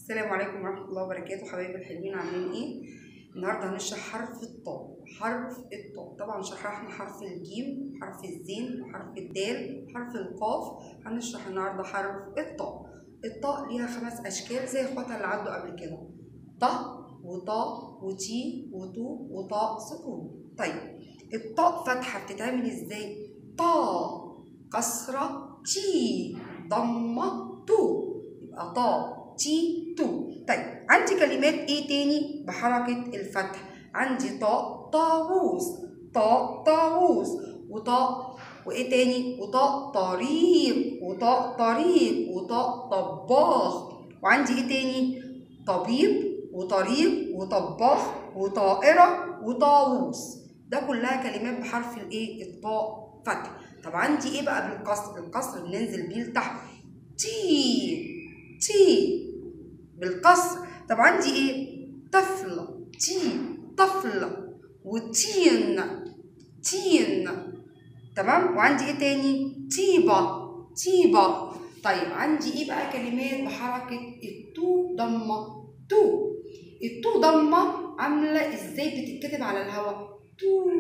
السلام عليكم ورحمة الله وبركاته حبايبي الحلوين عاملين ايه؟ النهارده هنشرح حرف الطاء حرف الطاء طبعا شرحنا حرف الجيم حرف الزين حرف الدال حرف القاف هنشرح النهارده حرف الطاء الطاء ليها خمس اشكال زي اخواتها اللي عدوا قبل كده ط وطاء وتي وتو وطاء سكون طيب الطاء فتحة بتتعمل ازاي؟ طاء كسرة تي ضمة تو يبقى طاء تي تو طيب عندي كلمات ايه تاني بحركة الفتح عندي طاء طاووس طاء طاووس وطاء وايه تاني وطاء طريق وطاء طريق وطاء طباخ وعندي ايه تاني طبيب وطريق وطباخ وطائرة وطاووس ده كلها كلمات بحرف الايه الطاء فتح طب عندي ايه بقى بالكسر الكسر بننزل بيه لتحت تي تي بالكسر طب عندي ايه طفل تي طفل وتين تين تمام وعندي ايه تاني طيبة طيبة طيب عندي ايه بقى كلمات بحركة التو ضمة تو التو ضمة عاملة ازاي بتتكتب على الهواء تو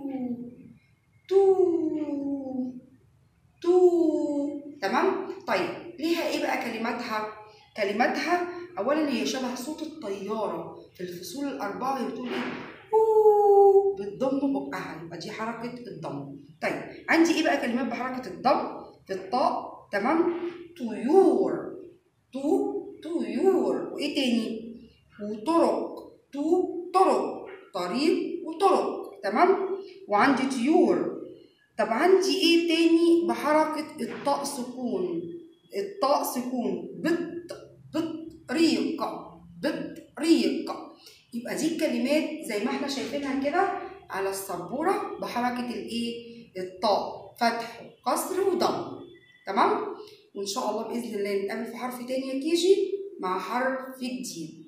تو تو تمام طيب ليها ايه بقى كلماتها كلماتها اولا هي شبه صوت الطياره في الفصول الاربعه هي بتقول ايه أوه بتضم بقها يبقى دي حركه الضم طيب عندي ايه بقى كلمات بحركه الضم في الطاء تمام طيور تو طيور وايه تاني وطرق تو طرق طريق وطرق تمام وعندي طيور طب عندي ايه تاني بحركه الطاء سكون الطاء سكون بت بطريق بطريق يبقى دي الكلمات زي ما احنا شايفينها كده على السبوره بحركه الايه الطاء فتح وكسر وضم تمام وان شاء الله باذن الله نتقابل في حرف تاني يا كيجي مع حرف جديد